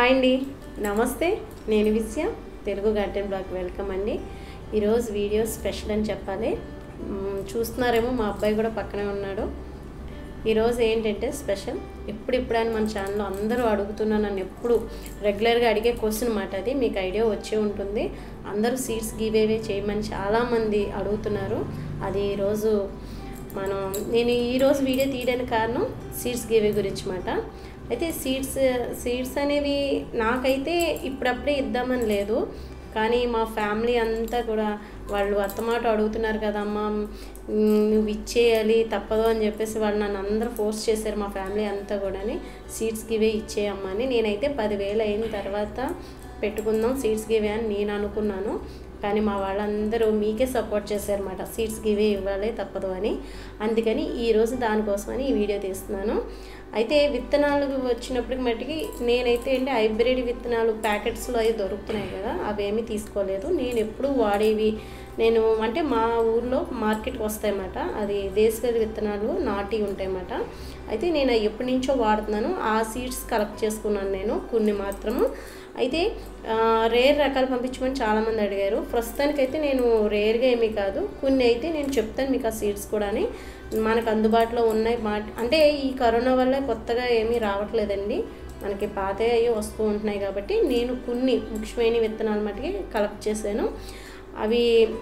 Hi అండి నమస్తే నేను Vidya Telugu garden blog welcome అండి ఈరోజు వీడియో స్పెషల్ అని చెప్పాలి మ్మ్, చూస్తున్నారేమో మా అబ్బాయి కూడా పక్కనే ఉన్నాడు ఈరోజు ఏంటంటే స్పెషల్ ఎప్పుడిప్పుడు అని మన ఛానల్లో అందరూ అడుగుతున్నా నన్ను ఎప్పుడు రెగ్యులర్గా అడిగే క్వశ్చన్ మాట అది మీకు ఐడియా వచ్చే ఉంటుంది అందరూ సీడ్స్ గివేవే చేయమని చాలామంది అడుగుతున్నారు అది ఈరోజు మనం నేను ఈరోజు వీడియో తీయడానికి కారణం సీడ్స్ గివే గురించి మాట అయితే సీడ్స్ సీడ్స్ అనేవి నాకైతే ఇప్పుడప్పుడే ఇద్దామని లేదు కానీ మా ఫ్యామిలీ అంతా కూడా వాళ్ళు అత్తమాట అడుగుతున్నారు కదమ్మా మ్, నువ్వు ఇచ్చేయాలి తప్పదు అని చెప్పేసి వాళ్ళు నన్ను అందరూ ఫోర్స్ చేశారు మా ఫ్యామిలీ అంతా కూడాని సీడ్స్ గివే ఇచ్చేయమ్మా అని నేనైతే పదివేలు అయిన తర్వాత పెట్టుకుందాం సీడ్స్ గివే అని నేను అనుకున్నాను కానీ మా వాళ్ళందరూ మీకే సపోర్ట్ చేశారన్నమాట సీట్స్ గివే ఇవ్వాలి తప్పదు అని అందుకని ఈరోజు దానికోసమని ఈ వీడియో తీస్తున్నాను అయితే విత్తనాలు వచ్చినప్పటికి మట్టికి నేనైతే ఏంటి హైబ్రిడ్ విత్తనాలు ప్యాకెట్స్లో అవి దొరుకుతున్నాయి కదా అవేమీ తీసుకోలేదు నేను ఎప్పుడు వాడేవి నేను అంటే మా ఊర్లో మార్కెట్కి వస్తాయన్నమాట అది దేశీయ విత్తనాలు నాటి ఉంటాయన్నమాట అయితే నేను అవి ఎప్పటి నుంచో వాడుతున్నాను ఆ సీడ్స్ కలెక్ట్ చేసుకున్నాను నేను కొన్ని మాత్రము అయితే ఆ, రేర్ రకాలు పంపించమని చాలామంది అడిగారు ప్రస్తుతానికైతే నేను రేర్గా ఏమీ కాదు కొన్ని అయితే నేను చెప్తాను మీకు ఆ సీడ్స్ కూడా మనకు అందుబాటులో ఉన్నాయి మా అంటే ఈ కరోనా వల్ల కొత్తగా ఏమీ రావట్లేదండి మనకి పాత అయ్యి వస్తూ ఉంటున్నాయి కాబట్టి నేను కొన్ని ముఖ్యమైన విత్తనాలు మటుకి కలెక్ట్ చేశాను అవి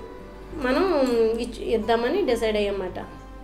మనం ఇచ్- ఇద్దామని డిసైడ్ అయ్యామాట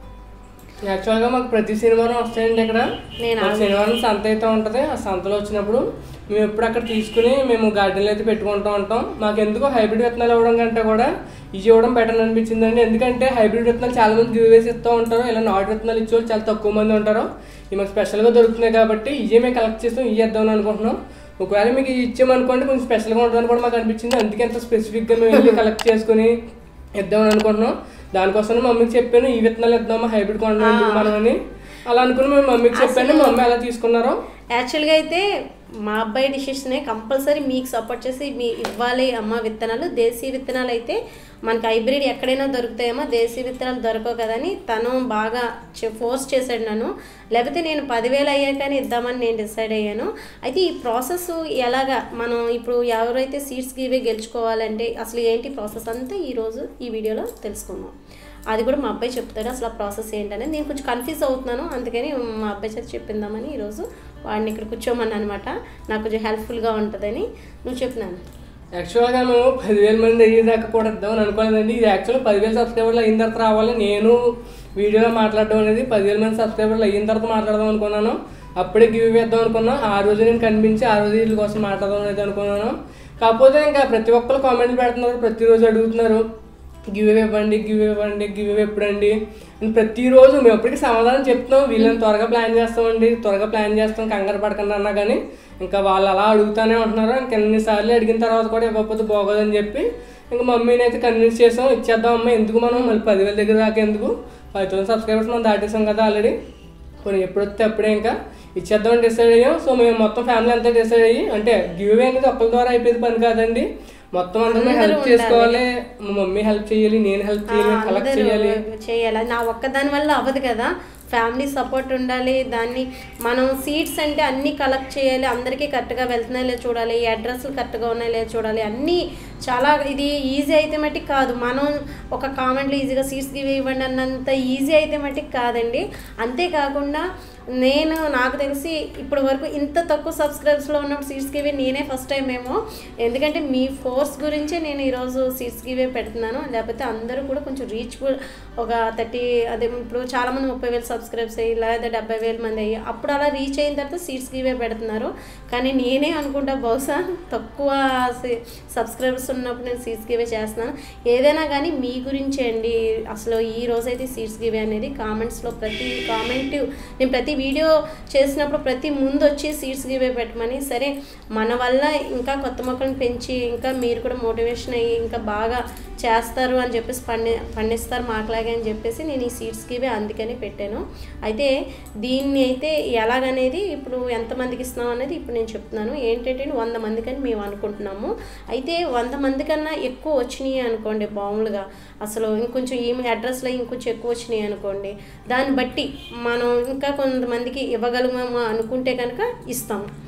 యాక్చువల్గా మాకు ప్రతి శనివారం వస్తాయండి ఇక్కడ నేను మాకు శనివారం సంత అయితే ఉంటుంది ఆ సంతలో వచ్చినప్పుడు మేము ఎప్పుడు అక్కడ తీసుకుని మేము గార్డెన్లో అయితే పెట్టుకుంటూ ఉంటాం మాకు ఎందుకో హైబ్రిడ్ విత్తనాలు ఇవ్వడం కంటే కూడా ఇది ఇవ్వడం బెటర్ అనిపించిందండి ఎందుకంటే హైబ్రిడ్ విత్తనాలు చాలా మంది గివ్ వేసి ఇస్తూ ఉంటారు ఇలా నాటు విత్తనాలు ఇచ్చే వాళ్ళు చాలా తక్కువ మంది ఉంటారు ఇవి మాకు స్పెషల్గా దొరుకుతున్నాయి కాబట్టి ఇవే మేము కలెక్ట్ చేస్తాం ఇవి ఇద్దామని అనుకుంటున్నాం ఒకవేళ మీకు ఇవి ఇచ్చామనుకోండి కొంచెం స్పెషల్గా ఉంటుందని కూడా మాకు అనిపించింది అందుకే అంత స్పెసిఫిక్గా మేము వెళ్ళి కలెక్ట్ చేసుకుని ఇద్దామని అనుకుంటున్నాం దానికోసం మమ్మీకి చెప్పాను ఈ విత్తనాలు ఇద్దామా హైబ్రిడ్ కొండ మనం అని అలా అనుకుని మేము మమ్మీకి చెప్పాను మా మమ్మీ ఎలా తీసుకున్నారో యాక్చువల్గా అయితే మా అబ్బాయి డిసిషనే కంపల్సరీ మీకు సపోర్ట్ చేసి మీ ఇవ్వాలి అమ్మ విత్తనాలు దేశీ విత్తనాలు అయితే మనకి హైబ్రిడ్ ఎక్కడైనా దొరుకుతాయేమో దేశీ విత్తనాలు దొరకవు కదని తను బాగా ఫోర్స్ చేశాడు నన్ను లేకపోతే నేను పదివేలు అయ్యాకని ఇద్దామని నేను డిసైడ్ అయ్యాను అయితే ఈ ప్రాసెస్ ఎలాగా మనం ఇప్పుడు ఎవరైతే సీట్స్ గివే గెలుచుకోవాలంటే అసలు ఏంటి ప్రాసెస్ అంతా ఈరోజు ఈ వీడియోలో తెలుసుకుందాం అది కూడా మా అబ్బాయి చెప్తాడు అసలు ఆ ప్రాసెస్ ఏంటనేది నేను కొంచెం కన్ఫ్యూజ్ అవుతున్నాను అందుకని మా అబ్బాయి చేత చెప్పిందామని ఈరోజు వాడిని ఇక్కడ కూర్చోమని అనమాట నాకు కొంచెం హెల్ప్ఫుల్గా ఉంటుందని నువ్వు చెప్పినాను యాక్చువల్గా మేము పదివేల మంది అయ్యేదాకా కూడా ఇద్దామని అనుకోలేదండి ఇది యాక్చువల్గా పదివేల సబ్స్క్రైబర్లు అయిన తర్వాత రావాలి నేను వీడియోలో మాట్లాడడం అనేది పదివేల మంది సబ్స్క్రైబర్లు అయిన తర్వాత మాట్లాడదాం అనుకున్నాను అప్పుడే గివ్ ఇద్దాం అనుకున్నాను ఆ రోజు నేను కనిపించి ఆ రోజు వీళ్ళ కోసం మాట్లాడదాం అనేది అనుకున్నాను కాకపోతే ఇంకా ప్రతి ఒక్కరు కామెంట్లు పెడుతున్నారు ప్రతిరోజు అడుగుతున్నారు గివ్ ఇవ్వండి గివ్ ఇవ్వండి గివ్ ఎప్పుడండి అని ప్రతిరోజు మేము ఎప్పటికీ సమాధానం చెప్తాం వీళ్ళని త్వరగా ప్లాన్ చేస్తామండి త్వరగా ప్లాన్ చేస్తాం కంగారు పడకండి అన్నా కానీ ఇంకా వాళ్ళు అలా అడుగుతానే ఉంటున్నారు ఇంక ఎన్నిసార్లు అడిగిన తర్వాత కూడా ఇవ్వకపోతే బాగోదని చెప్పి ఇంకా మమ్మీని అయితే కన్విన్స్ చేసాం ఇచ్చేద్దాం అమ్మ ఎందుకు మనం మళ్ళీ పదివేల దగ్గర దాకా ఎందుకు ఫైవ్ థౌసండ్ సబ్స్క్రైబర్స్ మనం దాటేసాం కదా ఆల్రెడీ కొన్ని ఎప్పుడు వస్తే అప్పుడే ఇంకా ఇచ్చేద్దామని డిసైడ్ అయ్యాం సో మేము మొత్తం ఫ్యామిలీ అంతా డిసైడ్ అయ్యి అంటే గివ్ అనేది ఒక్కరి ద్వారా అయిపోయేది పని కాదండి మొత్తం అందరం హెల్ప్ చేసుకోవాలి మా మమ్మీ హెల్ప్ చేయాలి నేను హెల్ప్ చేయాలి కలెక్ట్ అందరూ చేయాలి చేయాలి అది నా ఒక్కదాని వల్ల అవ్వదు కదా ఫ్యామిలీ సపోర్ట్ ఉండాలి దాన్ని మనం సీట్స్ అంటే అన్నీ కలెక్ట్ చేయాలి అందరికీ కరెక్ట్గా వెళ్తున్నాయి లేదు చూడాలి ఈ అడ్రస్లు కరెక్ట్గా ఉన్నాయి లేదు చూడాలి అన్నీ చాలా ఇది ఈజీ అయితే మట్టికి కాదు మనం ఒక కామెంట్లో ఈజీగా సీట్స్ గివ్ ఇవ్వండి అన్నంత ఈజీ అయితే మట్టికి కాదండి అంతేకాకుండా నేను నాకు తెలిసి ఇప్పటి వరకు ఇంత తక్కువ సబ్స్క్రైబ్స్లో ఉన్నప్పుడు సీట్స్ గివే నేనే ఫస్ట్ టైం ఏమో ఎందుకంటే మీ ఫోర్స్ గురించే నేను ఈరోజు సీట్స్ గివే పెడుతున్నాను లేకపోతే అందరూ కూడా కొంచెం రీచబుల్ ఒక థర్టీ అదే ఇప్పుడు చాలామంది ముప్పై వేలు సబ్స్క్రైబ్స్ అయ్యి లేదా డెబ్బై వేల మంది అయ్యి అప్పుడు అలా రీచ్ అయిన తర్వాత సీట్స్ గివే పెడుతున్నారు కానీ నేనే అనుకుంటా బహుశా తక్కువ సబ్స్క్రైబర్స్ ఉన్నప్పుడు నేను సీట్స్ గివే చేస్తున్నాను ఏదైనా కానీ మీ గురించే అండి అసలు ఈ రోజైతే సీట్స్ గివే అనేది కామెంట్స్లో ప్రతి కామెంట్ నేను ప్రతి వీడియో చేసినప్పుడు ప్రతి ముందు వచ్చి సీట్స్ గివే పెట్టమని సరే మన వల్ల ఇంకా కొత్త మొక్కలను పెంచి ఇంకా మీరు కూడా మోటివేషన్ అయ్యి ఇంకా బాగా చేస్తారు అని చెప్పేసి పండి పండిస్తారు మాకులాగే అని చెప్పేసి నేను ఈ సీట్స్ గివే అందుకని పెట్టాను అయితే దీన్ని అయితే ఎలాగనేది ఇప్పుడు ఎంతమందికి ఇస్తున్నాం అనేది ఇప్పుడు నేను చెప్తున్నాను ఏంటంటే వంద మందికని మేము అనుకుంటున్నాము అయితే వంద మంది కన్నా ఎక్కువ వచ్చినాయి అనుకోండి మామూలుగా అసలు ఇంకొంచెం ఈ అడ్రస్లో ఇంకొంచెం ఎక్కువ వచ్చినాయి అనుకోండి దాన్ని బట్టి మనం ఇంకా కొంతమందికి ఇవ్వగలమేమో అనుకుంటే కనుక ఇస్తాము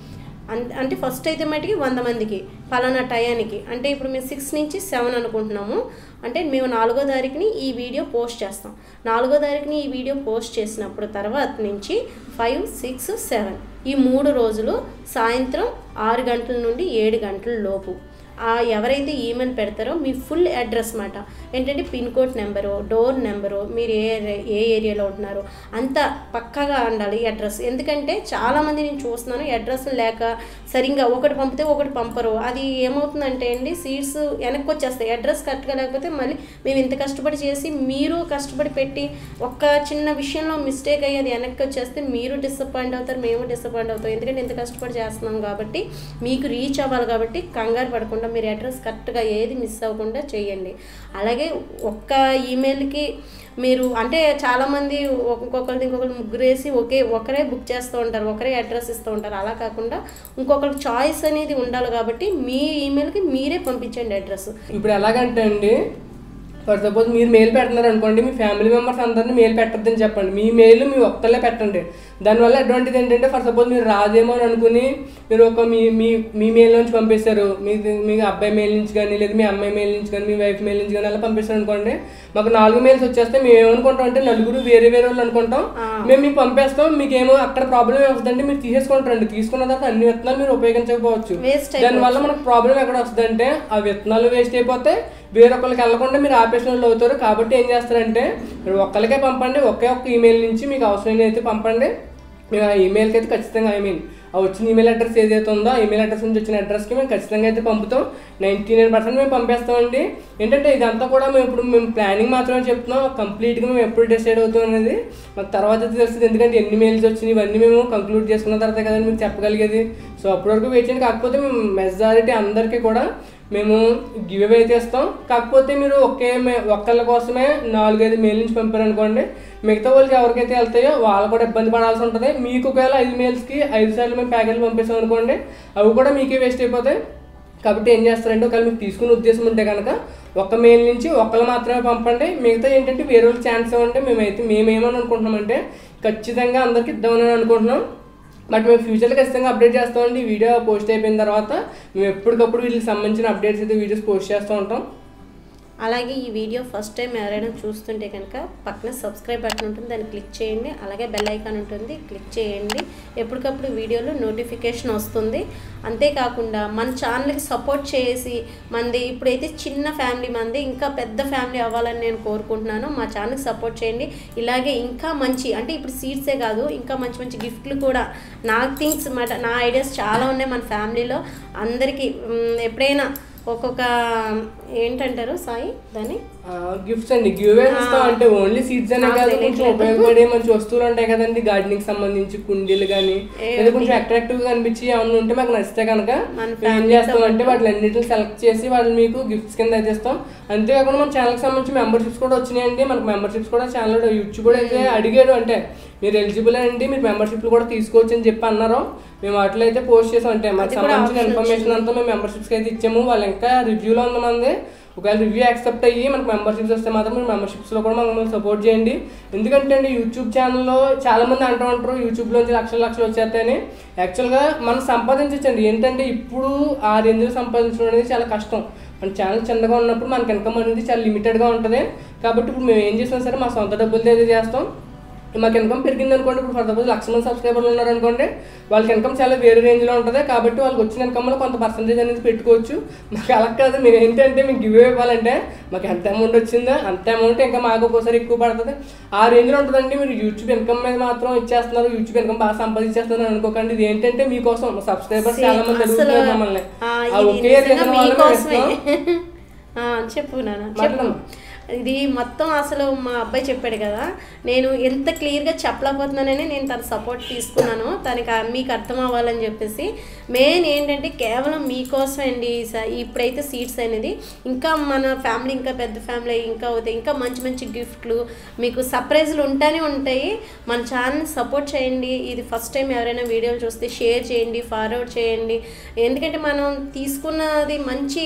అన్- అంటే ఫస్ట్ అయితే మటుకి వంద మందికి పలానా టయానికి అంటే ఇప్పుడు మేము సిక్స్ నుంచి సెవెన్ అనుకుంటున్నాము అంటే మేము నాలుగో తారీఖుని ఈ వీడియో పోస్ట్ చేస్తాం నాలుగో తారీఖుని ఈ వీడియో పోస్ట్ చేసినప్పుడు తర్వాత నుంచి ఫైవ్ సిక్స్ సెవెన్ ఈ మూడు రోజులు సాయంత్రం ఆరు గంటల నుండి ఏడు గంటల లోపు ఆ ఎవరైతే ఈమెయిల్ పెడతారో మీ ఫుల్ అడ్రస్ మాట ఏంటంటే pin code number door number మీరు ఏ ఏరియా- ఏ ఏరియాలో ఉంటున్నారో అంత పక్కాగా ఉండాలి ఈ అడ్రస్ ఎందుకంటే చాలామంది నేను చూస్తున్నాను ఈ అడ్రస్ లేక సరిగ్గా ఒకటి పంపితే ఒకటి పంపరు అది ఏమవుతుందంటే అండి సీట్స్ వెనక్కి వచ్చేస్తాయి అడ్రస్ కరెక్ట్గా లేకపోతే మళ్ళీ మేము ఇంత కష్టపడి చేసి మీరు కష్టపడి పెట్టి ఒక్క చిన్న విషయంలో మిస్టేక్ అయ్యి అది వెనక్కి వచ్చేస్తే మీరు డిసప్పాయింట్ అవుతారు మేము డిసప్పాయింట్ అవుతాం ఎందుకంటే ఇంత కష్టపడి చేస్తున్నాం కాబట్టి మీకు రీచ్ అవ్వాలి కాబట్టి కంగారు పడకుండా మీరు అడ్రస్ కరెక్ట్గా ఏది మిస్ అవ్వకుండా చేయండి అలాగే ఒక్క ఈమెయిల్కి మీరు అంటే చాలామంది ఒక్కొక్కరిది ఇంకొకరు ముగ్గురు వేసి ఒకే ఒకరే బుక్ చేస్తూ ఉంటారు ఒకరే అడ్రస్ ఇస్తూ ఉంటారు అలా కాకుండా ఇంకొకరికి చాయిస్ అనేది ఉండాలి కాబట్టి మీ ఈమెయిల్కి మీరే పంపించండి అడ్రస్ ఇప్పుడు ఎలాగంటే అండి ఫర్ సపోజ్ మీరు మెయిల్ పెడుతున్నారు అనుకోండి మీ ఫ్యామిలీ మెంబర్స్ అందరినీ మెయిల్ పెట్టద్దని చెప్పండి మీ మెయిల్ మీ ఒక్కళ్ళే పెట్టండి దానివల్ల అడ్వాంటేజ్ ఏంటంటే ఫర్ సపోజ్ మీరు రాదేమో అని అనుకుని మీరు ఒక మీ మీ మీ మెయిల్ నుంచి పంపిస్తారు మీ మీ అబ్బాయి మెయిల్ నుంచి కానీ లేదా మీ అమ్మాయి మెయిల్ నుంచి కానీ మీ వైఫ్ మెయిల్ నుంచి కానీ అలా పంపిస్తారు అనుకోండి మాకు నాలుగు మెయిల్స్ వచ్చేస్తే మేము ఏమనుకుంటాం అంటే నలుగురు వేరే వేరే వాళ్ళు అనుకుంటాం మేము మీకు పంపేస్తాం మీకు ఏమో అక్కడ ప్రాబ్లం ఏమవుతుందంటే మీరు తీసేసుకుంటారండి తీసుకున్న తర్వాత అన్ని విత్తనాలు మీరు ఉపయోగించకపోవచ్చు వేస్ట్ దానివల్ల మనకు ప్రాబ్లం ఎక్కడ వస్తుందంటే ఆ విత్తనాలు వేస్ట్ అయిపోతే వేరొకరికి వెళ్ళకుండా మీరు ఆపేసిన వాళ్ళు అవుతారు కాబట్టి ఏం చేస్తారంటే మీరు ఒక్కరికే పంపండి ఒకే ఒక్క ఈమెయిల్ నుంచి మీకు అవసరమైన అయితే పంపండి మేము ఆ ఈమెయిల్కి అయితే ఖచ్చితంగా ఐ మీన్ ఆ వచ్చిన ఈమెయిల్ అడ్రస్ ఏదైతే ఉందో ఆ ఈమెయిల్ అడ్రస్ నుంచి వచ్చిన అడ్రస్కి మేము ఖచ్చితంగా అయితే పంపుతాం నైంటీ నైన్ పర్సెంట్ మేము పంపేస్తామండి ఏంటంటే ఇదంతా కూడా మేము ఇప్పుడు మేము ప్లానింగ్ మాత్రమే చెప్తున్నాం కంప్లీట్గా మేము ఎప్పుడు డిసైడ్ అవుతాం అనేది మాకు తర్వాత అయితే తెలుస్తుంది ఎందుకంటే ఎన్ని మెయిల్స్ వచ్చినాయి ఇవన్నీ మేము కంక్లూడ్ చేసుకున్న తర్వాత కదండి మీకు చెప్పగలిగేది సో అప్పటి వరకు వెయిట్ చేయండి కాకపోతే మేము మెజారిటీ అందరికీ కూడా మేము గివ్ అవే అయితే ఇస్తాం కాకపోతే మీరు ఒకే మే- ఒక్కళ్ళ కోసమే నాలుగైదు మెయిల్ నుంచి పంపారనుకోండి మిగతా వాళ్ళకి ఎవరికైతే వెళ్తాయో వాళ్ళు కూడా ఇబ్బంది పడాల్సి ఉంటుంది మీకు ఒకవేళ ఐదు మెయిల్స్కి ఐదు సార్లు మేము ప్యాకెట్లు పంపిస్తాం అనుకోండి అవి కూడా మీకే వేస్ట్ అయిపోతాయి కాబట్టి ఏం చేస్తారంటే ఒకవేళ మీకు తీసుకునే ఉద్దేశం ఉంటే కనుక ఒక్క మెయిల్ నుంచి ఒక్కళ్ళు మాత్రమే పంపండి మిగతా ఏంటంటే వేరే వాళ్ళకి ఛాన్స్ ఇవ్వండి మేమైతే మేమేమని అనుకుంటున్నామంటే ఖచ్చితంగా అందరికి ఇద్దామని అనుకుంటున్నాం బట్ మేము ఫ్యూచర్లో ఖచ్చితంగా అప్డేట్ చేస్తామండి ఈ వీడియో పోస్ట్ అయిపోయిన తర్వాత మేము ఎప్పటికప్పుడు వీటికి సంబంధించిన అప్డేట్స్ అయితే వీడియోస్ పోస్ట్ చేస్తూ ఉంటాం అలాగే ఈ వీడియో ఫస్ట్ టైం ఎవరైనా చూస్తుంటే కనుక పక్కన సబ్స్క్రైబ్ బటన్ ఉంటుంది దాన్ని క్లిక్ చేయండి అలాగే బెల్ ఐకాన్ ఉంటుంది క్లిక్ చేయండి ఎప్పటికప్పుడు వీడియోలో నోటిఫికేషన్ వస్తుంది అంతేకాకుండా మన ఛానల్కి సపోర్ట్ చేసి మంది ఇప్పుడైతే చిన్న ఫ్యామిలీ మంది ఇంకా పెద్ద ఫ్యామిలీ అవ్వాలని నేను కోరుకుంటున్నాను మా ఛానల్కి సపోర్ట్ చేయండి ఇలాగే ఇంకా మంచి అంటే ఇప్పుడు సీట్సే కాదు ఇంకా మంచి మంచి గిఫ్ట్లు కూడా నాకు థింగ్స్ మాట నా ఐడియాస్ చాలా ఉన్నాయి మన ఫ్యామిలీలో అందరికీ మ్, ఎప్పుడైనా ఒక్కొక్క ఏంటంటారు సాయి దాన్ని గిఫ్ట్స్ అండి గివ్ అవే ఇస్తాం అంటే ఓన్లీ సీడ్స్ అనే నాకు కాదు కొంచెం తెలియట్లేదు. ఉపయోగపడే మంచి వస్తువులు ఉంటాయి కదండి గార్డెనింగ్ సంబంధించి కుండీలు కానీ లేదా కొంచెం అట్రాక్టివ్ గా కనిపించి ఏమన్నా ఉంటే మాకు నచ్చితే కనుక మన మేము ఏం చేస్తామంటే వాటిని అన్నిటిని సెలెక్ట్ చేసి వాళ్ళు మీకు గిఫ్ట్స్ కింద అయితే ఇస్తాం అంతేకాకుండా మన ఛానల్కి సంబంధించి మెంబర్షిప్స్ కూడా వచ్చినాయండి మనకు మెంబర్షిప్స్ కూడా ఛానల్ యూట్యూబ్ కూడా అయితే అడిగాడు అంటే మీరు ఎలిజిబుల్ అండి మీరు మెంబర్షిప్లు కూడా తీసుకోవచ్చు అని చెప్పి అన్నారు మేము వాటిలో అయితే పోస్ట్ చేసాం అంటే మాకు అది కూడా సంబంధించిన option ఇన్ఫర్మేషన్ అంతా మేము మెంబర్షిప్స్కి అయితే ఇచ్చాము వాళ్ళు ఇంకా రివ్యూలో ఉంది మంది ఒకవేళ రివ్యూ యాక్సెప్ట్ అయ్యి మనకు మెంబర్షిప్స్ వస్తే మాత్రం మీరు మెంబర్షిప్స్లో కూడా మమ్మల్ని సపోర్ట్ చేయండి ఎందుకంటే అండి యూట్యూబ్ ఛానల్లో చాలా మంది అంటూ ఉంటారు యూట్యూబ్లోంచి లక్షల లక్షలు వచ్చేస్తాయని యాక్చువల్గా మనం సంపాదించండి ఏంటంటే ఇప్పుడు ఆ రేంజ్లో సంపాదించడం అనేది చాలా కష్టం మన ఛానల్ చిన్నగా ఉన్నప్పుడు మనకి ఇన్కమ్ అనేది చాలా లిమిటెడ్గా ఉంటుంది కాబట్టి ఇప్పుడు మేము ఏం చేసినా సరే మా సొంత డబ్బులతో అయితే చేస్తాం మాకు ఇన్కమ్ పెరిగింది అనుకోండి ఇప్పుడు ఫర్ సపోజ్ లక్ష మంది సబ్స్క్రైబర్లు ఉన్నారు అనుకోండి వాళ్ళకి ఇన్కమ్ చాలా వేరే రేంజ్లో ఉంటుంది కాబట్టి వాళ్ళకి వచ్చిన ఇన్కమ్లో కొంత పర్సంటేజ్ అనేది పెట్టుకోవచ్చు మాకు అలా కాదు మేము ఏంటంటే మీకు గివ్ ఇవ్వాలంటే మాకు ఎంత అమౌంట్ వచ్చిందో అంత అమౌంట్ ఇంకా మాకు ఒక్కోసారి ఎక్కువ పడుతుంది ఆ రేంజ్లో ఉంటుందండి మీరు యూట్యూబ్ ఇన్కమ్ మీద మాత్రం ఇచ్చేస్తున్నారు యూట్యూబ్ ఇన్కమ్ బాగా సంపాదించేస్తున్నారు అనుకోకండి ఇది ఏంటంటే మీకోసం సబ్స్క్రైబర్స్ చాలా మంది అసలు అడుగుతున్నారు మమ్మల్ని ఆ, ఆ ఇది ఒకే నిజంగా రీజన్ వల్ల మేము మీకోసమే ఇస్తున్నాం. ఆ, చెప్పు నాన్న చెప్పు మాట్లాడమ్మా. ఇది మొత్తం అసలు మా అబ్బాయి చెప్పాడు కదా నేను ఎంత క్లియర్గా చెప్పలేకపోతున్నానని నేను తన సపోర్ట్ తీసుకున్నాను తనకి ఆ- మీకు అర్థం అవ్వాలని చెప్పేసి మెయిన్ ఏంటంటే కేవలం మీకోసం అండి ఈ స- ఇప్పుడైతే సీట్స్ అనేది ఇంకా మన ఫ్యామిలీ ఇంకా పెద్ద ఫ్యామిలీ ఇంకా అవుతాయి ఇంకా మంచి మంచి గిఫ్ట్లు మీకు సర్ప్రైజ్లు ఉంటానే ఉంటాయి మన ఛానల్ సపోర్ట్ చేయండి ఇది ఫస్ట్ టైం ఎవరైనా వీడియోలు చూస్తే షేర్ చేయండి ఫార్వర్డ్ చేయండి ఎందుకంటే మనం తీసుకున్నది మంచి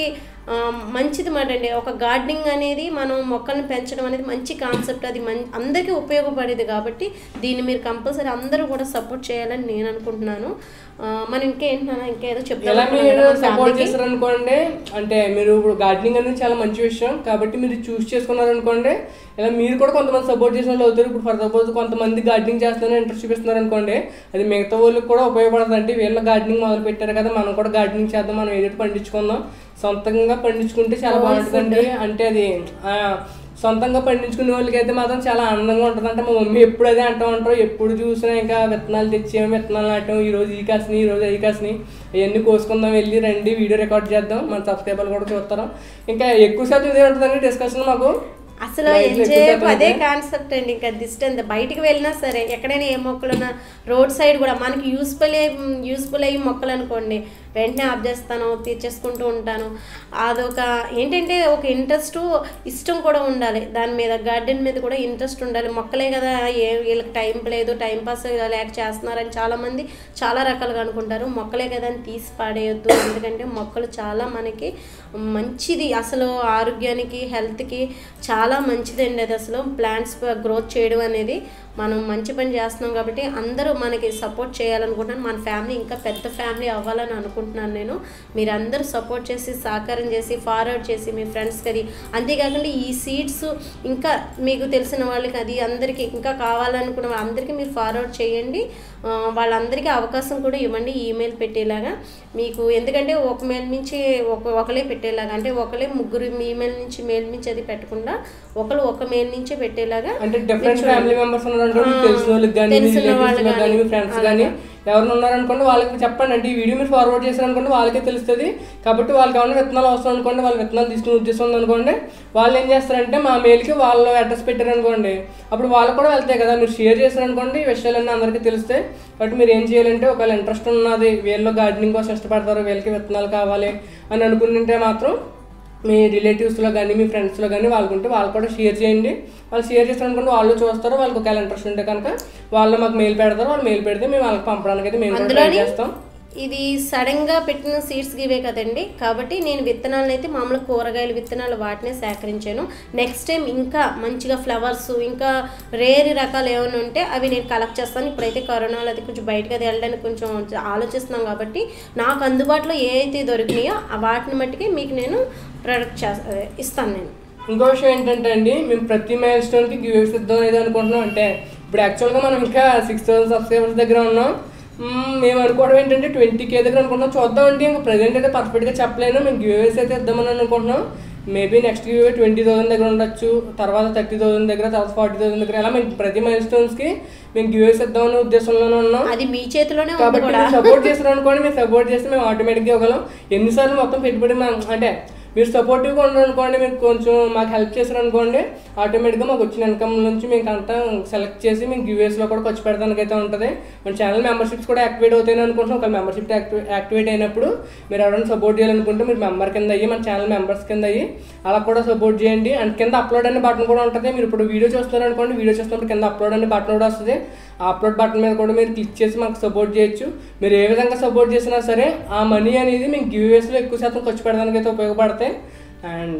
ఆ, మంచిది మాట అండి ఒక గార్డెనింగ్ అనేది మనం మొక్కల్ని పెంచడం అనేది మంచి కాన్సెప్ట్ అది మం అందరికీ ఉపయోగపడేది కాబట్టి దీన్ని మీరు కంపల్సరీ అందరూ కూడా సపోర్ట్ చేయాలని నేను అనుకుంటున్నాను ఆ, మనం ఇంకేంటన్నా ఇంకేదో ఎలా మీరు సపోర్ట్ చెప్తాను చేస్తారు అనుకోండి అంటే మీరు ఇప్పుడు గార్డెనింగ్ అనేది చాలా మంచి విషయం కాబట్టి మీరు చూస్ చేసుకున్నారు అనుకోండి ఇలా మీరు కూడా కొంతమంది సపోర్ట్ చేసిన వాళ్ళు అవుతారు ఇప్పుడు ఫర్ సపోజ్ కొంతమంది గార్డెనింగ్ చేస్తున్నారు ఇంట్రెస్ట్ చూపిస్తున్నారు అనుకోండి అది మిగతా వాళ్ళకి కూడా ఉపయోగపడుతుంది అంటే వీళ్ళ గార్డెనింగ్ మొదలు పెట్టారు కదా మనం కూడా గార్డెనింగ్ చేద్దాం మనం ఏదైతే పండించుకుందాం సొంతంగా పండించుకుంటే చాలా బాగుంటుందండి అంటే అది ఆ, సొంతంగా పండించుకునే వాళ్ళకి అయితే మాత్రం చాలా ఆనందంగా ఉంటుంది అంటే మా మమ్మీ ఎప్పుడు అదే అంటూ ఉంటారు ఎప్పుడు చూసినా ఇంకా విత్తనాలు తెచ్చేమో విత్తనాలు నాటం ఈ రోజు ఈ కాసిని ఈ రోజు అవి కాసిని అవన్నీ కోసుకుందాం వెళ్ళి రండి వీడియో రికార్డ్ చేద్దాం మన సబ్స్క్రైబర్లు కూడా చూస్తారు ఇంకా ఎక్కువ శాతం ఇదే ఉంటుందండి డిస్కషన్ మాకు అసలు Life లో ఎక్కువ ఎంజేపు శాతం అదే అదే. కాన్సెప్ట్ అండి ఇంకా డిస్టెన్స్ బయటికి వెళ్ళినా సరే ఎక్కడైనా ఏ మొక్కలున్నా రోడ్ సైడ్ కూడా మనకి యూస్ఫుల్ యూస్ఫుల్ అయ్యి మొక్కలు అనుకోండి వెంటనే ఆఫ్ చేస్తాను తీర్చేసుకుంటూ ఉంటాను అదొక ఏంటంటే ఒక ఇంట్రెస్ట్ ఇష్టం కూడా ఉండాలి దాని మీద గార్డెన్ మీద కూడా ఇంట్రెస్ట్ ఉండాలి మొక్కలే కదా ఏ వీళ్ళకి టైం లేదు టైం పాస్ లేక చేస్తున్నారని చాలామంది చాలా రకాలుగా అనుకుంటారు మొక్కలే కదా అని తీసి పాడేయొద్దు ఎందుకంటే మొక్కలు చాలా మనకి మంచిది అసలు ఆరోగ్యానికి హెల్త్కి చాలా మంచిదండి అది అసలు ప్లాంట్స్ గ్రోత్ చేయడం అనేది మనం మంచి పని చేస్తున్నాం కాబట్టి అందరూ మనకి సపోర్ట్ చేయాలనుకుంటున్నాను మన ఫ్యామిలీ ఇంకా పెద్ద ఫ్యామిలీ అవ్వాలని అనుకుంటున్నాను నేను మీరందరూ సపోర్ట్ చేసి సహకారం చేసి ఫార్వర్డ్ చేసి మీ ఫ్రెండ్స్కి అది అంతేకాకుండా ఈ సీడ్స్ ఇంకా మీకు తెలిసిన వాళ్ళకి అది అందరికీ ఇంకా కావాలనుకున్న వాళ్ళందరికీ మీరు ఫార్వర్డ్ చేయండి ఆ, వాళ్ళందరికీ అవకాశం కూడా ఇవ్వండి ఈమెయిల్ పెట్టేలాగా మీకు ఎందుకంటే ఒక మెయిల్ నుంచి ఒక ఒకలే పెట్టేలాగా అంటే ఒకలే ముగ్గురు ఈమెయిల్ నుంచి మెయిల్ నుంచి అది పెట్టకుండా ఒకరు ఒక మెయిల్ నుంచే పెట్టేలాగా అంటే డిఫరెంట్ ఫ్యామిలీ మెంబర్స్ ఉన్నారు అనుకోండి మీకు తెలిసిన వాళ్ళకి కానీ మీ తెలిసిన రిలేటివ్స్ వాళ్ళు కానీ మీ కానీ, ఫ్రెండ్స్ కానీ ఎవరైనా ఉన్నారనుకోండి వాళ్ళకి చెప్పండి అంటే ఈ వీడియో మీరు ఫార్వర్డ్ చేశారు అనుకోండి వాళ్ళకే తెలుస్తుంది కాబట్టి వాళ్ళకి ఏమైనా విత్తనాలు అవసరం అనుకోండి వాళ్ళు విత్తనాలు తీసుకునే ఉద్దేశం ఉంది అనుకోండి వాళ్ళు ఏం చేస్తారంటే మా మెయిల్కి వాళ్ళు అడ్రస్ పెట్టారు అనుకోండి అప్పుడు వాళ్ళు కూడా వెళ్తాయి కదా మీరు షేర్ చేశారు అనుకోండి ఈ విషయాలన్నీ అందరికీ తెలుస్తాయి కాబట్టి మీరు ఏం చేయాలంటే ఒకవేళ ఇంట్రెస్ట్ ఉన్నది వీళ్ళు గార్డెనింగ్ కోసం ఇష్టపడతారు వీళ్ళకి విత్తనాలు కావాలి అని అనుకుంటుంటే మాత్రం మీ రిలేటివ్స్లో కానీ మీ ఫ్రెండ్స్లో కానీ వాళ్ళకుంటే వాళ్ళు కూడా షేర్ చేయండి వాళ్ళు షేర్ చేస్తారు అనుకుంటే వాళ్ళు చూస్తారు వాళ్ళకి ఒకవేళ ఇంట్రెస్ట్ ఉంటే కనుక వాళ్ళు మాకు మెయిల్ పెడతారు వాళ్ళు మెయిల్ పెడితే మేము వాళ్ళకి పంపడానికి అయితే మేము కూడా ట్రై అందులోని చేస్తాం ఇది సడన్ గా పెట్టిన సీడ్స్ ఇవే కదండి కాబట్టి నేను విత్తనాలను అయితే మామూలు కూరగాయల విత్తనాలు వాటినే సేకరించాను నెక్స్ట్ టైం ఇంకా మంచిగా ఫ్లవర్స్ ఇంకా రేర్ రకాలు ఏమైనా ఉంటే అవి నేను కలెక్ట్ చేస్తాను ఇప్పుడైతే కరోనాలో అది కొంచెం బయటకు అది వెళ్ళడానికి కొంచెం ఆలోచిస్తున్నాం కాబట్టి నాకు అందుబాటులో ఏ అయితే దొరికినాయో ఆ వాటిని మట్టుకే మీకు నేను ప్రొడక్ట్ చేస్తా ఇస్తాను నేను ఇంకో విషయం ఏంటంటే అండి మేము ప్రతి మైల్ స్టోన్కి గివ్స్ ఇద్దాం ఏదో అనుకుంటున్నాం అంటే ఇప్పుడు యాక్చువల్గా మనం ఇంకా సిక్స్ థౌసండ్ సబ్స్క్రైబర్స్ దగ్గర ఉన్నాం మ్మ్, మేము అనుకోవడం ఏంటంటే ట్వంటీ కే దగ్గర అనుకుంటున్నాం చూద్దాం అంటే ఇంకా ప్రజెంట్ అయితే పర్ఫెక్ట్గా చెప్పలేను మేము గివ్వేస్ అయితే ఇద్దామని అనుకుంటున్నాం maybe next give twenty thousand దగ్గర ఉండొచ్చు తర్వాత థర్టీ థౌసండ్ దగ్గర తర్వాత ఫార్టీ థౌసండ్ దగ్గర అలా మేము ప్రతి మైల్ స్టోన్స్కి మేము గివ్వేస్ ఇద్దామనే ఉద్దేశంలోనే ఉన్నాం అది మీ చేతిలోనే ఉంది కాబట్టి కూడా మీరు సపోర్ట్ చేస్తారు అనుకోండి మీరు సపోర్ట్ చేస్తే మేము ఆటోమేటిక్గా ఇవ్వగలం ఎన్నిసార్లు మొత్తం పెట్టుబడి మా- అంటే మీరు సపోర్టివ్గా ఉన్నారు అనుకోండి మీరు కొంచెం మాకు హెల్ప్ చేశారు అనుకోండి ఆటోమేటిక్గా మాకు వచ్చిన ఇన్కమ్ నుంచి మేము అంత సెలెక్ట్ చేసి మేము గివ్వేస్లో కూడా ఖర్చు పెడతానికి అయితే ఉంటుంది మన ఛానల్ మెంబర్షిప్స్ కూడా యాక్టివేట్ అవుతాయని అనుకుంటున్నాం ఒక మెంబర్షిప్ యాక్టివేట్ యాక్టివేట్ అయినప్పుడు మీరు ఎవరైనా సపోర్ట్ చేయాలనుకుంటే మీరు మెంబర్ కింద అయ్యి మన ఛానల్ మెంబర్స్ కింద అయ్యి అలా కూడా సపోర్ట్ చేయండి అండ్ కింద అప్లోడ్ అనే బటన్ కూడా ఉంటుంది మీరు ఇప్పుడు వీడియో చూస్తున్నారు అనుకోండి వీడియో చూస్తున్నప్పుడు కింద అప్లోడ్ అనే బటన్ కూడా వస్తుంది ఆ అప్లోడ్ బటన్ మీద కూడా మీరు క్లిక్ చేసి మాకు సపోర్ట్ చేయొచ్చు మీరు ఏ విధంగా సపోర్ట్ చేసినా సరే ఆ మనీ అనేది మేము గివ్ వేస్లో ఎక్కువ శాతం ఖర్చు పెడడానికి అయితే ఉపయోగపడతాయి అండ్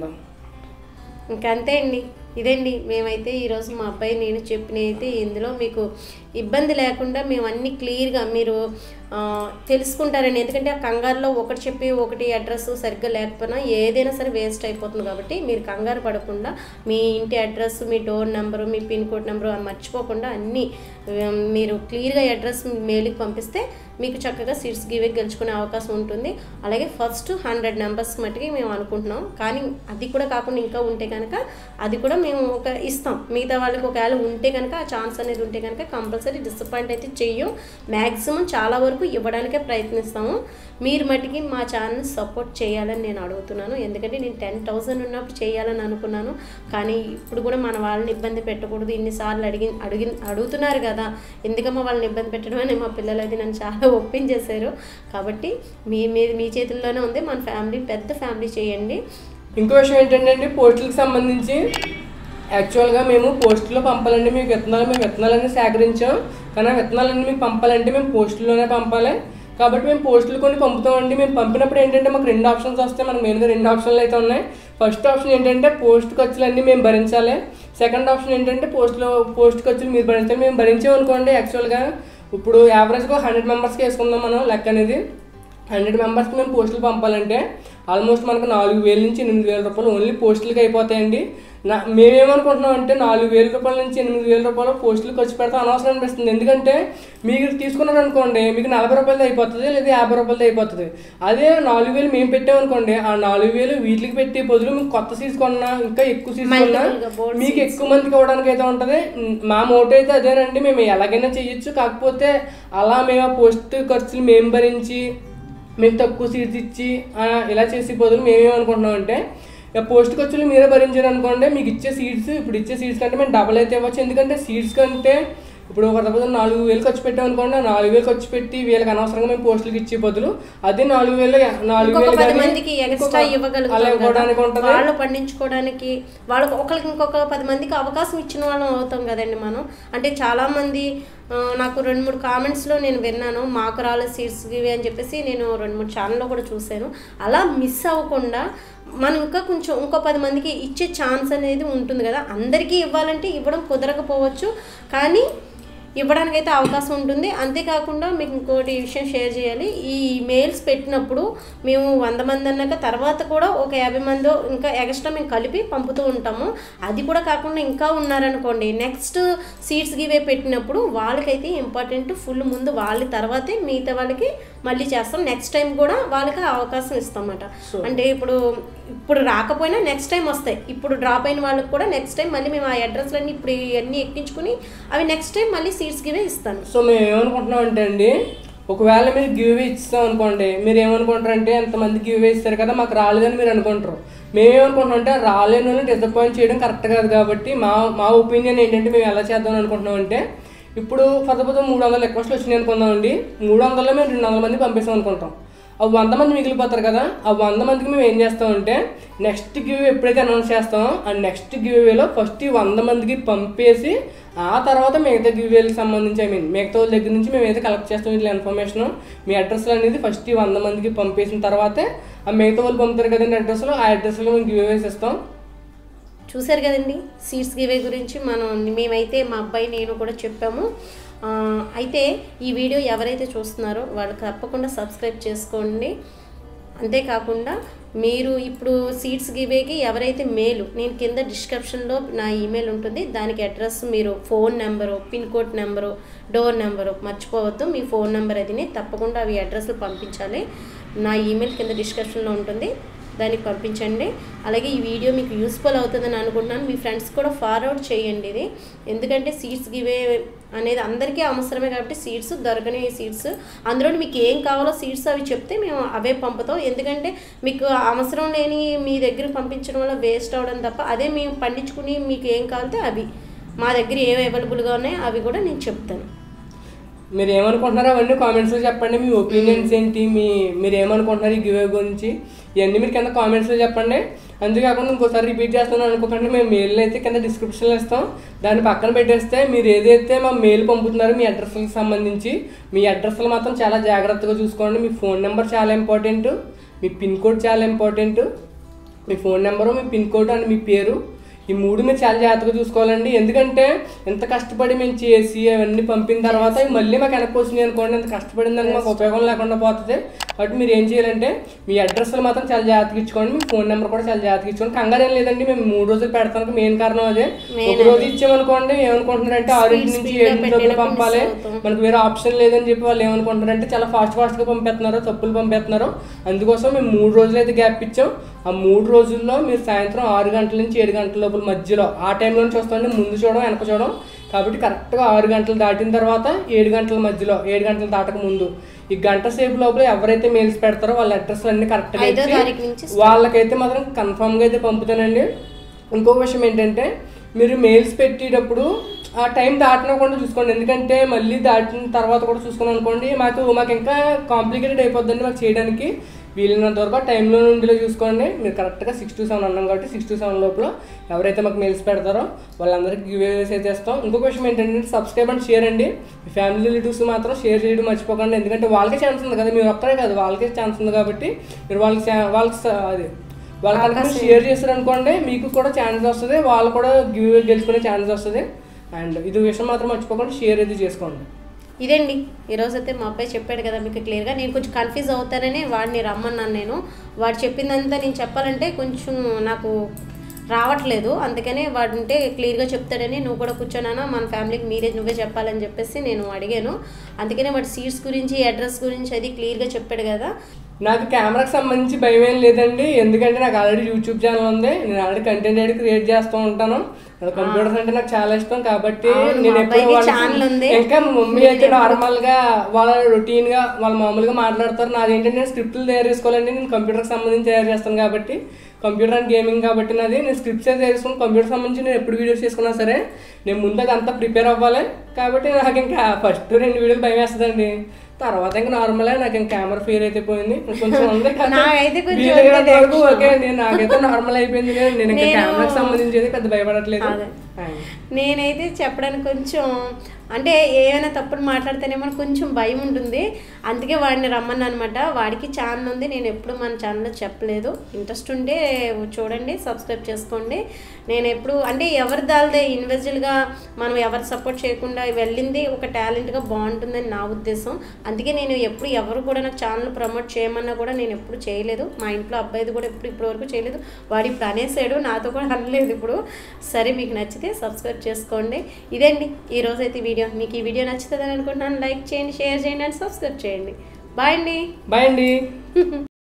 ఇంకా అంతే అండి ఇదండి మేమైతే ఈరోజు మా అబ్బాయి నేను చెప్పిన అయితే ఇందులో మీకు ఇబ్బంది లేకుండా మేము అన్ని క్లియర్గా మీరు ఆ, తెలుసుకుంటారండి ఎందుకంటే ఆ కంగారులో ఒకటి చెప్పి ఒకటి అడ్రస్ సరిగ్గా లేకపోయినా ఏదైనా సరే వేస్ట్ అయిపోతుంది కాబట్టి మీరు కంగారు పడకుండా మీ ఇంటి అడ్రస్ మీ డోర్ నెంబరు మీ పిన్ కోడ్ నెంబరు మర్చిపోకుండా అన్నీ ఆ, మీరు క్లియర్గా అడ్రస్ మెయిల్కి పంపిస్తే మీకు చక్కగా సీట్స్ గివే గెలుచుకునే అవకాశం ఉంటుంది అలాగే ఫస్ట్ హండ్రెడ్ నెంబర్స్ మట్టుకి మేము అనుకుంటున్నాం కానీ అది కూడా కాకుండా ఇంకా ఉంటే కనుక అది కూడా మేము ఒక ఇస్తాం మిగతా వాళ్ళకి ఒకవేళ ఉంటే కనుక ఆ ఛాన్స్ అనేది ఉంటే కనుక కంపల్సరీ డిసప్పాయింట్ అయితే చెయ్యం మ్యాక్సిమం చాలా వరకు ఇవ్వడానికే ప్రయత్నిస్తాము మీరు మట్టుకి మా ఛానల్ సపోర్ట్ చేయాలని నేను అడుగుతున్నాను ఎందుకంటే నేను టెన్ థౌసండ్ ఉన్నప్పుడు చేయాలని అనుకున్నాను కానీ ఇప్పుడు కూడా మన వాళ్ళని ఇబ్బంది పెట్టకూడదు ఇన్నిసార్లు అడిగి అడిగి అడుగుతున్నారు కదా ఎందుకమ్మా వాళ్ళని ఇబ్బంది పెట్టడం అని మా పిల్లలు అది నన్ను చాలా ఒప్పించేశారు కాబట్టి మీ మీ మీ చేతుల్లోనే ఉంది మన ఫ్యామిలీ పెద్ద ఫ్యామిలీ చేయండి ఇంకో విషయం ఏంటంటే అండి పోస్టులకు సంబంధించి యాక్చువల్గా మేము పోస్టులో పంపాలండి మీకు విత్తనాలు మేము విత్తనాలన్నీ సేకరించాం కానీ ఆ విత్తనాలన్నీ మీకు పంపాలంటే మేము పోస్టుల్లోనే పంపాలి కాబట్టి మేము పోస్టులు కొన్ని పంపుతామండి మేము పంపినప్పుడు ఏంటంటే మాకు రెండు ఆప్షన్స్ వస్తాయి మనకు మెయిన్గా రెండు ఆప్షన్లు అయితే ఉన్నాయి ఫస్ట్ ఆప్షన్ ఏంటంటే పోస్ట్ ఖర్చులు అన్నీ మేము భరించాలి సెకండ్ ఆప్షన్ ఏంటంటే పోస్ట్లో పోస్ట్ ఖర్చులు మీరు భరించాలి మేము భరించామనుకోండి యాక్చువల్గా ఇప్పుడు యావరేజ్గా హండ్రెడ్ మెంబర్స్కి వేసుకుందాం మనం లెక్క అనేది హండ్రెడ్ మెంబర్స్కి మేము పోస్టులు పంపాలంటే ఆల్మోస్ట్ మనకు నాలుగు వేల నుంచి ఎనిమిది వేల రూపాయలు ఓన్లీ పోస్టులకి అయిపోతాయండి నా మేమేమనుకుంటున్నాం అంటే నాలుగు వేల రూపాయల నుంచి ఎనిమిది వేల రూపాయలు పోస్టులు ఖర్చు పెడతాం అనవసరం అనిపిస్తుంది ఎందుకంటే మీరు తీసుకున్నారు అనుకోండి మీకు నలభై రూపాయలది అయిపోతుంది లేదా యాభై రూపాయలది అయిపోతుంది అదే నాలుగు వేలు మేము పెట్టామనుకోండి ఆ నాలుగు వేలు వీటికి పెట్టే బదులు మీకు కొత్త సీట్స్ కొన్నా ఇంకా ఎక్కువ సీట్స్ కొన్నా Multiple గా board మీకు ఎక్కువ మందికి ఇవ్వడానికి అయితే ఉంటుంది ఉమ్, మా మోటో అయితే అదేనండి మేము ఎలాగైనా చేయొచ్చు కాకపోతే అలా మేము ఆ పోస్ట్ ఖర్చులు మేము భరించి మేము తక్కువ సీట్స్ ఇచ్చి ఆ, ఇలా చేసి బదులు మేమేమనుకుంటున్నాం అంటే ఇక పోస్ట్ ఖర్చులు మీరే భరించారు అనుకోండి మీకు ఇచ్చే సీట్స్ ఇప్పుడు ఇచ్చే సీట్స్ కంటే మేము డబల్ అయితే ఇవ్వచ్చు ఎందుకంటే సీట్స్ కంటే ఇప్పుడు ఒక తప్పదు నాలుగు వేలు ఖర్చు పెట్టాం అనుకోండి ఆ నాలుగు వేలు ఖర్చు పెట్టి వీళ్ళకి అనవసరంగా మేము పోస్టులకి ఇచ్చే బదులు అదే నాలుగు వేలు నాలుగు ఇంకొక వేలు పది కానీ మందికి ఎక్స్ట్రా ఇంకొక- అలా ఇవ్వగలుగుతాం ఇవ్వడానికి కదా. ఉంటుంది వాళ్ళు పండించుకోవడానికి వాళ్ళకి ఒకరికి ఇంకొక పది మందికి అవకాశం ఇచ్చిన వాళ్ళం అవుతాం కదండి మనం అంటే చాలా మంది ఆ, నాకు రెండు మూడు కామెంట్స్లో నేను విన్నాను మాకు రాలే సీట్స్ ఇవి అని చెప్పేసి నేను రెండు మూడు ఛానల్లో కూడా చూశాను అలా మిస్ అవ్వకుండా మనం ఇంకా కొంచెం ఇంకో పది మందికి ఇచ్చే ఛాన్స్ అనేది ఉంటుంది కదా అందరికీ ఇవ్వాలంటే ఇవ్వడం కుదరకపోవచ్చు కానీ ఇవ్వడానికి అయితే అవకాశం ఉంటుంది అంతేకాకుండా మీకు ఇంకోటి విషయం షేర్ చేయాలి ఈ మెయిల్స్ పెట్టినప్పుడు మేము వంద మంది అన్నాక తర్వాత కూడా ఒక యాభై మంది ఇంకా ఎక్స్ట్రా మేము కలిపి పంపుతూ ఉంటాము అది కూడా కాకుండా ఇంకా ఉన్నారనుకోండి నెక్స్ట్ సీట్స్ గివే పెట్టినప్పుడు వాళ్ళకైతే ఇంపార్టెంట్ ఫుల్ ముందు వాళ్ళ తర్వాతే మిగతా వాళ్ళకి మళ్ళీ చేస్తాం నెక్స్ట్ టైం కూడా వాళ్ళకి ఆ అవకాశం ఇస్తామన్నమాట అంటే ఇప్పుడు ఇప్పుడు రాకపోయినా నెక్స్ట్ టైం వస్తాయి ఇప్పుడు డ్రాప్ అయిన వాళ్ళకి కూడా నెక్స్ట్ టైం మళ్ళీ మేము ఆ అడ్రస్లన్నీ ఇప్పుడు ఇవన్నీ ఎక్కించుకుని అవి నెక్స్ట్ టైం మళ్ళీ సీట్స్ గివే ఇస్తాను సో మేము ఏమనుకుంటున్నాం అంటే అండి ఒకవేళ మీరు గివ్ అవే ఇస్తాం అనుకోండి మీరు ఏమనుకుంటారంటే ఎంతమంది గివ్ అవే ఇస్తారు కదా మాకు రాలేదని మీరు అనుకుంటారు మేమేమనుకుంటున్నాం అంటే రాలేను అని డిసప్పాయింట్ చేయడం కరెక్ట్ కాదు కాబట్టి మా మా ఒపీనియన్ ఏంటంటే మేము ఎలా చేద్దాం అనుకుంటున్నాం అంటే ఇప్పుడు ఫర్ సపోజ్ మూడు వందల రిక్వెస్ట్లు వచ్చినాయి అనుకుందామండి మూడు వందల్లో మేము రెండు వందల మంది పంపిస్తాం అనుకుంటాం ఆ వంద మంది మిగిలిపోతారు కదా ఆ వంద మందికి మేము ఏం చేస్తామంటే నెక్స్ట్ గివ్ ఎప్పుడైతే అనౌన్స్ చేస్తామో ఆ నెక్స్ట్ గివ్ వేలో ఫస్ట్ ఈ వంద మందికి పంపేసి ఆ తర్వాత మిగతా గివ్ వేలకు సంబంధించి ఐ మీన్ మిగతా వాళ్ళ దగ్గర నుంచి మేము ఏదైతే కలెక్ట్ చేస్తాం ఇట్లా ఇన్ఫర్మేషన్ మీ అడ్రస్లు అనేది ఫస్ట్ ఈ వంద మందికి పంపేసిన తర్వాతే ఆ మిగతా వాళ్ళు పంపుతారు కదండి అడ్రస్లో ఆ అడ్రస్లో మేము గివ్ వేస్ ఇస్తాం చూశారు కదండి సీట్స్ గివే గురించి మనం మేమైతే మా అబ్బాయి నేను కూడా చెప్పాము ఆ, అయితే ఈ వీడియో ఎవరైతే చూస్తున్నారో వాళ్ళు తప్పకుండా సబ్స్క్రైబ్ చేసుకోండి అంతేకాకుండా మీరు ఇప్పుడు సీట్స్ గివేకి ఎవరైతే మేలు నేను కింద డిస్క్రిప్షన్లో నా ఈమెయిల్ ఉంటుంది దానికి అడ్రస్ మీరు phone number pin code number door number మర్చిపోవద్దు మీ ఫోన్ నెంబర్ అదిని తప్పకుండా అవి అడ్రస్లు పంపించాలి నా ఈమెయిల్ కింద డిస్క్రిప్షన్లో ఉంటుంది దానికి పంపించండి అలాగే ఈ వీడియో మీకు యూస్ఫుల్ అవుతుందని అనుకుంటున్నాను మీ ఫ్రెండ్స్ కూడా ఫార్వర్డ్ చేయండి ఇది ఎందుకంటే సీట్స్ గివే అనేది అందరికీ అవసరమే కాబట్టి సీట్స్ దొరకని సీట్స్ అందులో మీకు ఏం కావాలో సీట్స్ అవి చెప్తే మేము అవే పంపుతాం ఎందుకంటే మీకు అవసరం లేని మీ దగ్గర పంపించడం వల్ల వేస్ట్ అవడం తప్ప అదే మేము పండించుకుని మీకు ఏం కావాలితే అవి మా దగ్గర ఏవి అవైలబుల్గా ఉన్నాయో అవి కూడా నేను చెప్తాను మీరు ఏమనుకుంటున్నారో అవన్నీ కామెంట్స్లో చెప్పండి మీ ఒపీనియన్స్ ఏంటి మీ మీరు ఏమనుకుంటున్నారు ఈ గివ్ గురించి ఇవన్నీ మీరు కింద కామెంట్స్లో చెప్పండి అంతేకాకుండా ఇంకోసారి రిపీట్ చేస్తున్నాను అనుకోకండి మేము మెయిల్ అయితే కింద డిస్క్రిప్షన్లో ఇస్తాం దాన్ని పక్కన పెట్టేస్తే మీరు ఏదైతే మా మెయిల్ పంపుతున్నారో మీ అడ్రస్కి సంబంధించి మీ అడ్రస్లు మాత్రం చాలా జాగ్రత్తగా చూసుకోండి మీ ఫోన్ నెంబర్ చాలా ఇంపార్టెంట్ మీ పిన్ కోడ్ చాలా ఇంపార్టెంట్ మీ ఫోన్ నెంబరు మీ పిన్ కోడ్ అండ్ మీ పేరు ఈ మూడు మీరు చాలా జాగ్రత్తగా చూసుకోవాలండి ఎందుకంటే ఎంత కష్టపడి మేము చేసి అవన్నీ పంపిన తర్వాత ఇవి మళ్ళీ మాకు వెనక్కి వచ్చినాయి అనుకోండి ఎంత కష్టపడిన దానికి మాకు ఉపయోగం లేకుండా పోతుంది కాబట్టి మీరు ఏం చేయాలంటే మీ అడ్రస్లు మాత్రం చాలా జాగ్రత్తగా ఇచ్చుకోండి మీ ఫోన్ నెంబర్ కూడా చాలా జాగ్రత్తగా ఇచ్చుకోండి కంగారు ఏం లేదండి మేము మూడు రోజులు పెడతానికి మెయిన్ కారణం అదే ఒక రోజు ఇచ్చామనుకోండి ఏమనుకుంటున్నారంటే ఆరింటి నుంచి speed గా ఏడింటి లోపల పెట్టినప్పుడు పంపాలి miss అవుతాం. మనకు వేరే ఆప్షన్ లేదని చెప్పి వాళ్ళు ఏమనుకుంటున్నారంటే చాలా ఫాస్ట్ ఫాస్ట్గా పంపేస్తున్నారు తప్పులు పంపేస్తున్నారు అందుకోసం మేము మూడు రోజులు అయితే గ్యాప్ ఇచ్చాం ఆ మూడు రోజుల్లో మీరు సాయంత్రం ఆరు గంటల నుంచి ఏడు గంటల లోపల మధ్యలో ఆ టైంలో నుంచి వస్తుంటే ముందు చూడడం వెనక చూడడం కాబట్టి కరెక్ట్గా ఆరు గంటలు దాటిన తర్వాత ఏడు గంటల మధ్యలో ఏడు గంటలు దాటక ముందు ఈ గంట సేపు లోపల ఎవరైతే మెయిల్స్ పెడతారో వాళ్ళ అడ్రస్లు అన్ని కరెక్ట్గా ఐదో ఇచ్చి తారీఖు నుంచి వాళ్ళకైతే మాత్రం కన్ఫామ్గా అయితే పంపుతానండి ఇంకొక విషయం ఏంటంటే మీరు మెయిల్స్ పెట్టేటప్పుడు ఆ టైం దాటనకుండా చూసుకోండి ఎందుకంటే మళ్ళీ దాటిన తర్వాత కూడా చూసుకుని అనుకోండి మాకు మాకు ఇంకా కాంప్లికేటెడ్ అయిపోద్దండి మాకు చేయడానికి వీలైనంత వరకు ఆ టైంలో నుండిలో చూసుకోండి మీరు కరెక్ట్గా సిక్స్ టు సెవెన్ అన్నాం కాబట్టి సిక్స్ టు సెవెన్ లోపల ఎవరైతే మాకు మెయిల్స్ పెడతారో వాళ్ళందరికీ గివేస్ అయితే ఇస్తాం ఇంకొక విషయం ఏంటంటే సబ్స్క్రైబ్ అండ్ షేర్ అండి మీ ఫ్యామిలీ రిలేటివ్స్ మాత్రం షేర్ చేయడం మర్చిపోకండి ఎందుకంటే వాళ్ళకే ఛాన్స్ ఉంది కదా మీరు ఒక్కరే కాదు వాళ్ళకే ఛాన్స్ ఉంది కాబట్టి మీరు వాళ్ళకి చా- వాళ్ళకి స- అది వాళ్ళ కనుక మీరు షేర్ చేస్తారు అనుకోండి మీకు కూడా ఛాన్స్ వస్తుంది వాళ్ళు కూడా గివ్ గెలుచుకునే ఛాన్స్ వస్తుంది అండ్ ఇది విషయం మాత్రం మర్చిపోకుండా షేర్ అయితే చేసుకోండి ఇదండి ఈరోజు అయితే మా అబ్బాయి చెప్పాడు కదా మీకు క్లియర్గా నేను కొంచెం కన్ఫ్యూజ్ అవుతానని వాడిని రమ్మన్నాను నేను వాడు చెప్పిందంతా నేను చెప్పాలంటే కొంచెం నాకు రావట్లేదు అందుకనే వాడు ఉంటే క్లియర్గా చెప్తాడని నువ్వు కూడా కూర్చోనానా మన ఫ్యామిలీకి మీరే నువ్వే చెప్పాలని చెప్పేసి నేను అడిగాను అందుకనే వాడు సీట్స్ గురించి అడ్రస్ గురించి అది క్లియర్గా చెప్పాడు కదా నాకు కెమెరాకి సంబంధించి భయం ఏం లేదండి ఎందుకంటే నాకు ఆల్రెడీ యూట్యూబ్ ఛానల్ ఉంది నేను ఆల్రెడీ కంటెంట్ అయితే క్రియేట్ చేస్తూ ఉంటాను కంప్యూటర్స్ అంటే నాకు చాలా ఇష్టం కాబట్టి అవును, నేను మా ఎప్పుడు అబ్బాయికి వాళ్ళ- ఛానల్ ఉంది. ఇంకా మా మమ్మీ అయితే నార్మల్ గా వాళ్ళ రొటీన్ గా వాళ్ళు మామూలుగా మాట్లాడతారు నాది ఏంటంటే నేను స్క్రిప్ట్లు తయారు చేసుకోవాలండి నేను కంప్యూటర్కి సంబంధించి తయారు చేస్తాను కాబట్టి కంప్యూటర్ అండ్ గేమింగ్ కాబట్టి నాది నేను స్క్రిప్ట్స్ అయితే చేసుకుని కంప్యూటర్ సంబంధించి నేను ఎప్పుడు వీడియోస్ చేసుకున్నా సరే నేను ముందు అది అంతా ప్రిపేర్ అవ్వాలి కాబట్టి నాకు ఇంకా ఫస్ట్ రెండు వీడియోలు భయం వేస్తుందండి తర్వాత ఇంకా నార్మల్ నాకు ఇంకా కెమెరా ఫెయిల్ అయితే పోయింది కొంచెం ఉంది కదా. నాకైతే కొంచెం వీలైనంత ఉంది వరకు tension. ఓకే అండి నాకైతే నార్మల్ అయిపోయింది నేను నేను ఇంకా నేను- కెమెరాకి సంబంధించి అయితే పెద్ద భయపడట్లేదు అదే. అండ్ నేనైతే చెప్పడానికి కొంచెం అంటే ఏమైనా తప్పుడు మాట్లాడితేనేమో కొంచెం భయం ఉంటుంది అందుకే వాడిని రమ్మన్నా అనమాట వాడికి ఛానల్ ఉంది నేను ఎప్పుడు మన ఛానల్లో చెప్పలేదు ఇంట్రెస్ట్ ఉంటే చూడండి సబ్స్క్రైబ్ చేసుకోండి నేను ఎప్పుడు అంటే ఎవరి దాల్దే ఇండివిజువల్గా మనం ఎవరు సపోర్ట్ చేయకుండా వెళ్ళింది ఒక టాలెంట్గా బాగుంటుందని నా ఉద్దేశం అందుకే నేను ఎప్పుడు ఎవరు కూడా నాకు ఛానల్ ప్రమోట్ చేయమన్నా కూడా నేను ఎప్పుడు చేయలేదు మా ఇంట్లో అబ్బాయిది కూడా ఎప్పుడు ఇప్పటివరకు చేయలేదు వాడు ఇప్పుడు అనేసాడు నాతో కూడా అనలేదు ఇప్పుడు సరే మీకు నచ్చితే సబ్స్క్రైబ్ చేసుకోండి ఇదండి ఈరోజు అయితే వీడియో మీకు ఈ వీడియో నచ్చుతుందని అనుకుంటున్నాను లైక్ చేయండి షేర్ చేయండి అండ్ సబ్స్క్రైబ్ చేయండి బాయ్ అండి బాయ్ అండి